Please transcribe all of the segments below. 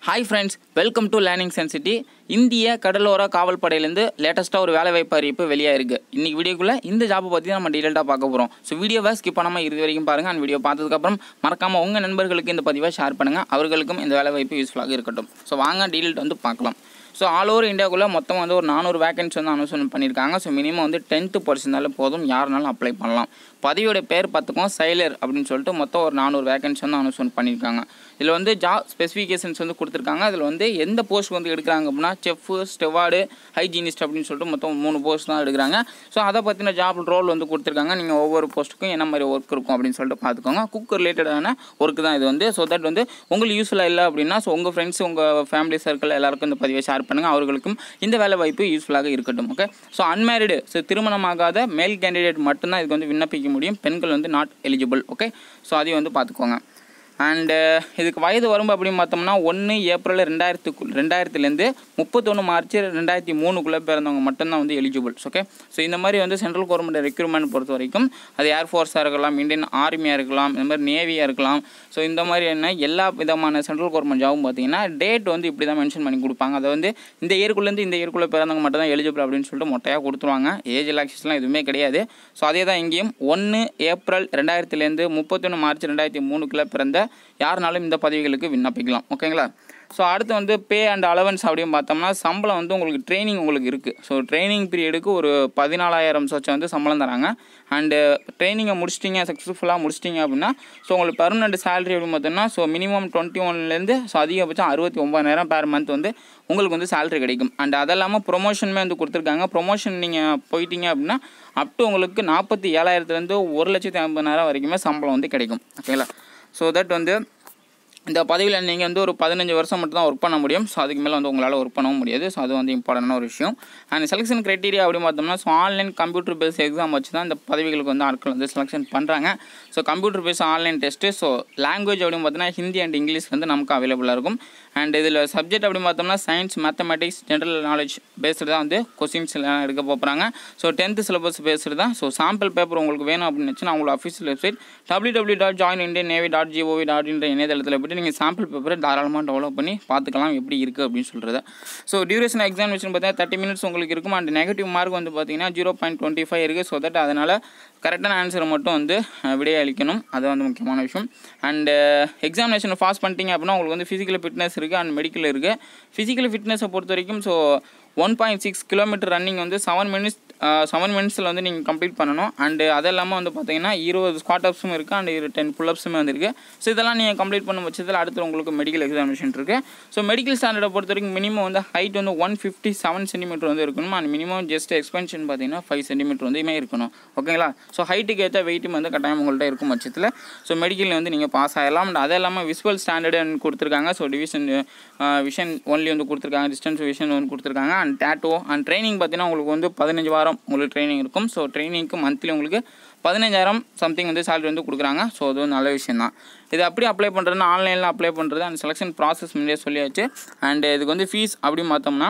hi friends welcome to learning சென்சிட்டி இந்திய கடலோர காவல்படையிலேருந்து லேட்டஸ்ட்டாக ஒரு வேலைவாய்ப்பு அறிவிப்பு வெளியாக இருக்குது இன்றைக்கி வீடியோக்குள்ளே இந்த ஜாப்பை பற்றி நம்ம டீட்டெயிலாக பார்க்க போகிறோம் ஸோ வீடியோவை ஸ்கிப் பண்ணாமல் இறுதி வரைக்கும் பாருங்கள் அந்த வீடியோ பார்த்ததுக்கப்புறம் மறக்காமல் உங்கள் நண்பர்களுக்கு இந்த பதிவை ஷேர் பண்ணுங்கள் அவர்களுக்கும் இந்த வேலைவாய்ப்பு யூஸ்ஃபுல்லாக இருக்கட்டும் ஸோ வாங்க டீட்டெயில் வந்து பார்க்கலாம் ஸோ ஆல் ஓவர் இந்தியாவுக்குள்ளே மொத்தம் வந்து ஒரு நானூறு வேகன்சி வந்து அனௌன்ஸ்மெண்ட் பண்ணியிருக்காங்க ஸோ மினிமம் வந்து டென்த்து படிச்சிருந்தாலே போதும் யாருனாலும் அப்ளை பண்ணலாம் பதவியோட பேர் பார்த்துக்கோம் சைலர் அப்படின்னு சொல்லிட்டு மொத்தம் ஒரு நானூறு வேகன்சி வந்து அனௌன்ஸ்மெண்ட் பண்ணியிருக்காங்க இதில் வந்து ஜாப் ஸ்பெசிஃபிகேஷன்ஸ் வந்து கொடுத்துருக்காங்க அதில் வந்து எந்த போஸ்ட் வந்து எடுக்கிறாங்க அப்படின்னா செஃப்பு ஸ்டெவார்டு ஹைஜீனிஸ்ட் அப்படின்னு சொல்லிட்டு மொத்தம் மூணு போஸ்ட் தான் எடுக்கிறாங்க ஸோ அதை பற்றின ஜாப் ரோல் வந்து கொடுத்துருக்காங்க நீங்கள் ஒவ்வொரு போஸ்ட்டுக்கும் என்ன மாதிரி ஒர்க் இருக்கும் அப்படின்னு சொல்லிட்டு பார்த்துக்கோங்க குக் ரிலேட்டடான ஒர்க் தான் இது வந்து ஸோ தட் வந்து உங்களுக்கு யூஸ்ஃபுல்லாக இல்லை அப்படின்னா ஸோ உங்கள் ஃப்ரெண்ட்ஸ் உங்கள் ஃபேமிலி சர்க்கிள் எல்லாருக்கும் இந்த பதிவை ஷேர் பண்ணுங்கள் அவர்களுக்கும் இந்த வேலை வாய்ப்பு யூஸ்ஃபுல்லாக இருக்கட்டும் ஓகே ஸோ அன்மேரிடு ஸோ திருமணமாகாத மேல் கேண்டிடேட் மட்டும்தான் இதுக்கு வந்து விண்ணப்பிக்க முடியும் பெண்கள் வந்து நாட் எலிஜிபிள் ஓகே ஸோ அதையும் வந்து பார்த்துக்கோங்க அண்டு இதுக்கு வயது வரம்பு அப்படின்னு பார்த்தோம்னா ஒன்று ஏப்ரல் ரெண்டாயிரத்துக்கு ரெண்டாயிரத்துலேருந்து முப்பத்தொன்று மார்ச் ரெண்டாயிரத்தி மூணுக்குள்ளே பிறந்தவங்க மட்டும்தான் வந்து எலிஜிபிள்ஸ் ஓகே ஸோ இந்த மாதிரி வந்து சென்ட்ரல் கவர்மெண்ட் ரெக்ரூட்மெண்ட் பொறுத்த வரைக்கும் அது ஏர்ஃபோர்ஸாக இருக்கலாம் இந்தியன் ஆர்மியாக இருக்கலாம் இந்த மாதிரி நேவியாக இருக்கலாம் ஸோ இந்த மாதிரி என்ன எல்லா விதமான சென்ட்ரல் கவர்மெண்ட் ஜாபும் பார்த்தீங்கன்னா டேட் வந்து இப்படி தான் மென்ஷன் பண்ணி கொடுப்பாங்க அதை வந்து இந்த இயர்க்குள்ளேருந்து இந்த இயர்க்குள்ளே பிறந்தவங்க மட்டும் தான் எலிஜிபிள் அப்படின்னு சொல்லிட்டு மொட்டையாக கொடுத்துருவாங்க ஏஜ் ரிலாக்ஸேஷன்லாம் எதுவுமே கிடையாது ஸோ அதே தான் இங்கேயும் ஒன்று ஏப்ரல் ரெண்டாயிரத்துலேருந்து முப்பத்தொன்று மார்ச் ரெண்டாயிரத்தி மூணுக்குள்ளே பிறந்த யாருனாலும் இந்த பதவிகளுக்கு விண்ணப்பிக்கலாம் ஓகேங்களா ஸோ அடுத்து வந்து பே அண்ட் அலவன்ஸ் அப்படின்னு பார்த்தோம்னா சம்பளம் வந்து உங்களுக்கு ட்ரைனிங் உங்களுக்கு இருக்குது ஸோ ட்ரைனிங் பீரியடுக்கு ஒரு பதினாலாயிரம் சொச்சம் வந்து சம்பளம் தராங்க அண்டு ட்ரைனிங்கை முடிச்சிட்டிங்க சக்ஸஸ்ஃபுல்லாக முடிச்சிட்டிங்க அப்படின்னா ஸோ உங்களுக்கு பர்மனெண்ட் சேலரி அப்படின்னு பார்த்தோம்னா ஸோ மினிமம் டுவெண்ட்டி ஒன்லேருந்து ஸோ அதிகபட்சம் அறுபத்தி ஒம்பதாயிரம் பேர் மந்த் வந்து உங்களுக்கு வந்து சேலரி கிடைக்கும் அண்ட் அது இல்லாமல் ப்ரொமோஷனுமே வந்து கொடுத்துருக்காங்க ப்ரொமோஷன் நீங்கள் போயிட்டீங்க அப்படின்னா அப் டு உங்களுக்கு நாற்பத்தி ஏழாயிரத்துலேருந்து ஒரு லட்சத்தி ஐம்பதாயிரம் வரைக்குமே சம்பளம் வந்து கிடைக்கும் ஓகேங்களா ஸோ தட் வந்து இந்த பதவியில் நீங்கள் வந்து ஒரு பதினஞ்சு வருஷம் மட்டும் தான் ஒர்க் பண்ண முடியும் ஸோ அதுக்கு மேலே வந்து உங்களால் ஒர்க் பண்ணவும் முடியாது ஸோ அது வந்து இம்பார்ட்டண்டான ஒரு விஷயம் அண்ட் செலெக்ஷன் க்ரைட்டீரியா அப்படின்னு பார்த்தோம்னா so online computer based exam வச்சு தான் இந்த பதவிகளுக்கு வந்து ஆட்கள் வந்து செலெக்ஷன் பண்ணுறாங்க so computer based online test so language அப்படின்னு பார்த்தீங்கன்னா ஹிந்தி அண்ட் இங்கிலீஷ் வந்து நமக்கு அவைலபிளாக இருக்கும் அண்ட் இதில் சப்ஜெக்ட் அப்படின்னு பார்த்தோம்னா science mathematics general knowledge based தான் வந்து கொஸ்டின்ஸ் எல்லாம் எடுக்க போகிறாங்க ஸோ டென்த்து சிலபஸ் பேஸ்டு தான் ஸோ சாம்பிள் பேப்பர் உங்களுக்கு வேணும் அப்படின்னு வச்சுன்னா அவங்களோட official website W W dot join Indian navy dot G O V dot in இணையதளத்தில் போய்ட்டு நீங்கள் சாம்பிள் பேப்பரை தாராளமாக டெவலப் பண்ணி பார்த்துக்கலாம் எப்படி இருக்குது அப்படின்னு சொல்கிறத ஸோ டியூரேஷன் எக்ஸாமினேஷன் பார்த்தீங்கன்னா தேர்ட்டி மினிட்ஸ் உங்களுக்கு இருக்கும் அண்ட் நெகட்டிவ் மார்க் வந்து பார்த்தீங்கன்னா ஜீரோ பாயிண்ட் டுவெண்ட்டி ஃபைவ் இருக்குது ஸோ தட் அதனால் கரெக்டான ஆன்சரை மட்டும் வந்து விடைய அளிக்கணும் அது வந்து முக்கியமான விஷயம் அண்டு எக்ஸாமினேஷன் பாஸ் பண்ணிட்டீங்க அப்படின்னா உங்களுக்கு வந்து ஃபிசிக்கல் ஃபிட்னஸ் இருக்குது அண்ட் மெடிக்கல் இருக்குது ஃபிசிக்கல் ஃபிட்னஸை பொறுத்த வரைக்கும் so one point six kilometre running வந்து செவன் மினிட்ஸ் செவன் மினிட்ஸில் வந்து நீங்கள் கம்ப்ளீட் பண்ணணும் அண்டு அது இல்லாமல் வந்து பார்த்தீங்கன்னா இருபது ஸ்குவாட் அப்ஸும் இருக்குது அண்ட் டென் புல் அப்ஸுமே வந்துருக்கு ஸோ இதெல்லாம் நீங்கள் கம்ப்ளீட் பண்ண பட்சத்தில் அடுத்து உங்களுக்கு மெடிக்கல் எக்ஸாமினேஷன் இருக்குது ஸோ மெடிக்கல் ஸ்டாண்டர்டை பொறுத்த வரைக்கும் மினிமம் வந்து ஹைட் வந்து ஒன் ஃபிஃப்டி செவன் சென்டிமீட்டர் வந்து இருக்கணும் அண்ட் மினிமம் ஜஸ்ட் எக்ஸ்பென்ஷன் பார்த்தீங்கன்னா ஃபைவ் சென்டிமீட்டர் வந்துமே இருக்கணும் ஓகேங்களா ஸோ ஹைட்டுக்கு ஏற்ற வெயிட்டும் வந்து கட்டாயம் உங்கள்கிட்ட இருக்கும் பட்சத்தில் ஸோ மெடிக்கலில் வந்து நீங்கள் பாஸ் ஆகலாம் அண்ட் அது இல்லாமல் விசுவல் ஸ்டாண்டர்டு கொடுத்துருக்காங்க ஸோ டிவிஷன் விஷன் ஒன்லி வந்து கொடுத்துருக்காங்க டிஸ்டன்ஸ் விஷன் வந்து கொடுத்துருக்காங்க அண்ட் டேட்டோ அண்ட் ட்ரைனிங் பார்த்தீங்கன்னா உங்களுக்கு வந்து பதினஞ்சு வாரம் உங்களுக்கு ட்ரைனிங் இருக்கும் ஸோ ட்ரைனிங்க்கு மந்த்லி உங்களுக்கு பதினஞ்சாயிரம் சம்திங் வந்து சேலரி வந்து கொடுக்குறாங்க ஸோ அது வந்து நல்ல விஷயம் தான் இது அப்படி அப்ளை பண்ணுறதுன்னா ஆன்லைனில் அப்ளை பண்ணுறது அண்ட் செலெக்ஷன் ப்ராசஸ் முன்னே சொல்லியாச்சு அண்ட் இதுக்கு வந்து ஃபீஸ் அப்படின்னு பார்த்தோம்னா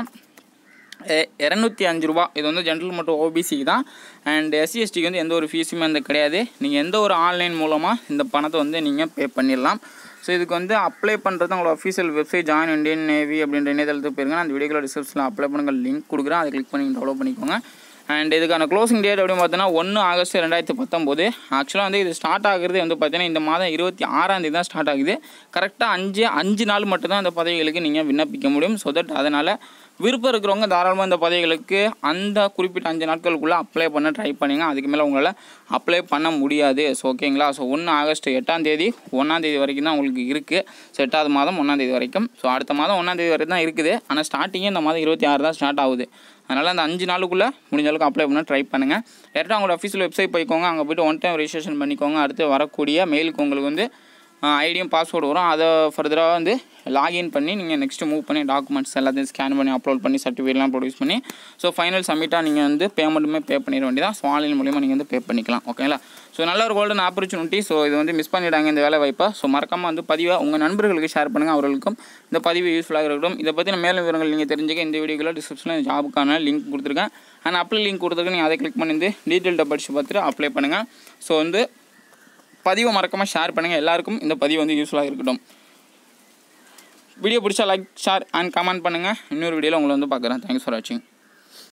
இரநூத்தி அஞ்சு ரூபா இது வந்து ஜென்ரல் மற்றும் ஓபிசிக்கு தான் அண்ட் எஸ்சி எஸ்டிக்கு வந்து எந்த ஒரு ஃபீஸுமே வந்து கிடையாது நீங்கள் எந்த ஒரு ஆன்லைன் மூலமாக இந்த பணத்தை வந்து நீங்கள் பே பண்ணிடலாம் ஸோ இதுக்கு வந்து அப்ளை பண்ணுறது உங்களோட official website join Indian navy அப்படின்ற இணையதளத்துக்கு போயிருங்க அந்த வீடியோவில் டிஸ்கிரிப்ஷனில் அப்ளை பண்ணுங்கள் லிங்க் கொடுக்குறேன் அதை கிளிக் பண்ணி டெவலப் பண்ணிக்கோங்க அண்ட் இதுக்கான க்ளோசிங் டேட் அப்படின்னு பார்த்தோன்னா ஒன்று ஆகஸ்ட் ரெண்டாயிரத்தி பத்தொம்போது ஆக்சுவலாக வந்து இது ஸ்டார்ட் ஆகுறது வந்து பார்த்தீங்கன்னா இந்த மாதம் இருபத்தி ஆறாம் தேதி தான் ஸ்டார்ட் ஆகுது கரெக்டாக அஞ்சு அஞ்சு நாள் மட்டும்தான் அந்த பதவிகளுக்கு நீங்கள் விண்ணப்பிக்க முடியும் ஸோ தட் அதனால் விருப்பம் இருக்கிறவங்க தாராளமாக இந்த பதவிகளுக்கு அந்த குறிப்பிட்ட அஞ்சு நாட்களுக்குள்ளே அப்ளை பண்ண ட்ரை பண்ணுங்க அதுக்கு மேலே உங்களால் அப்ளை பண்ண முடியாது ஸோ ஓகேங்களா ஸோ ஒன்று ஆகஸ்ட் எட்டாம் தேதி ஒன்றாம் தேதி வரைக்கும் தான் உங்களுக்கு இருக்குது ஸோ எட்டாவது மாதம் ஒன்றாம் தேதி வரைக்கும் ஸோ அடுத்த மாதம் ஒன்றாம் தேதி வரைக்கும் தான் இருக்குது ஆனால் ஸ்டார்டிங்கே இந்த மாதம் இருபத்தி ஆறு தான் ஸ்டார்ட் ஆகுது அதனால் அந்த அஞ்சு நாளுக்குள்ளே முடிஞ்ச அளவுக்கு அப்ளை பண்ண ட்ரை பண்ணுங்கள் டேரெக்டாக அவங்களோட அஃபீஷியல் வெப்சைட் போய்க்கோங்க அங்கே போய்ட்டு ஒன் டைம் ரெஜிஸ்ட்ரேஷன் பண்ணிக்கோங்க அடுத்து வரக்கூடிய மெயிலுக்கு உங்களுக்கு வந்து ஐடியும் பாஸ்வேர்டு வரும் அதை ஃபர்தராக வந்து லாகின் பண்ணி நீங்கள் நெக்ஸ்ட்டு மூவ் பண்ணி டாக்குமெண்ட்ஸ் எல்லாத்தையும் ஸ்கேன் பண்ணி அப்லோட் பண்ணி சர்டிஃபிகேட்லாம் ப்ரொடியூஸ் பண்ணி ஸோ ஃபைனல் சப்மிட்டாக நீங்கள் வந்து பேமெண்ட்டுமே பே பண்ணிட வேண்டியதான் ஸோ ஆன்லைன் மூலியமாக நீங்கள் வந்து பே பண்ணிக்கலாம் ஓகேங்களா ஸோ நல்ல ஒரு கோல்டன் ஆப்பர்ச்சுனிட்டி ஸோ இது வந்து மிஸ் பண்ணிவிடாங்க இந்த வேலை வாய்ப்பை ஸோ மறக்காமல் வந்து பதிவாக உங்கள் நண்பர்களுக்கு ஷேர் பண்ணுங்கள் அவர்களுக்கும் இந்த பதிவு யூஸ்ஃபுல்லாக இருக்கட்டும் இதை பற்றின மேலும் விவரங்கள் நீங்கள் தெரிஞ்சுக்க இந்த வீடியோவில் டிஸ்கிரிப்ஷனில் இந்த ஜாபுக்கான லிங்க் கொடுத்துருக்கேன் அண்ட் அப்ளை லிங்க் கொடுத்துருக்கேன் நீங்கள் அதை கிளிக் பண்ணி வந்து டீட்டெயில்ட்டை படித்து பார்த்துட்டு அப்ளை பண்ணுங்கள் ஸோ வந்து பதிவை மறக்காமல் ஷேர் பண்ணுங்கள் எல்லாருக்கும் இந்த பதிவு வந்து யூஸ்ஃபுல்லாக இருக்கட்டும் வீடியோ பிடிச்சா லைக் ஷேர் அண்ட் கமெண்ட் பண்ணுங்கள் இன்னொரு வீடியோவில் உங்களை வந்து பார்க்குறேன் தேங்க்ஸ் ஃபார் வாட்சிங்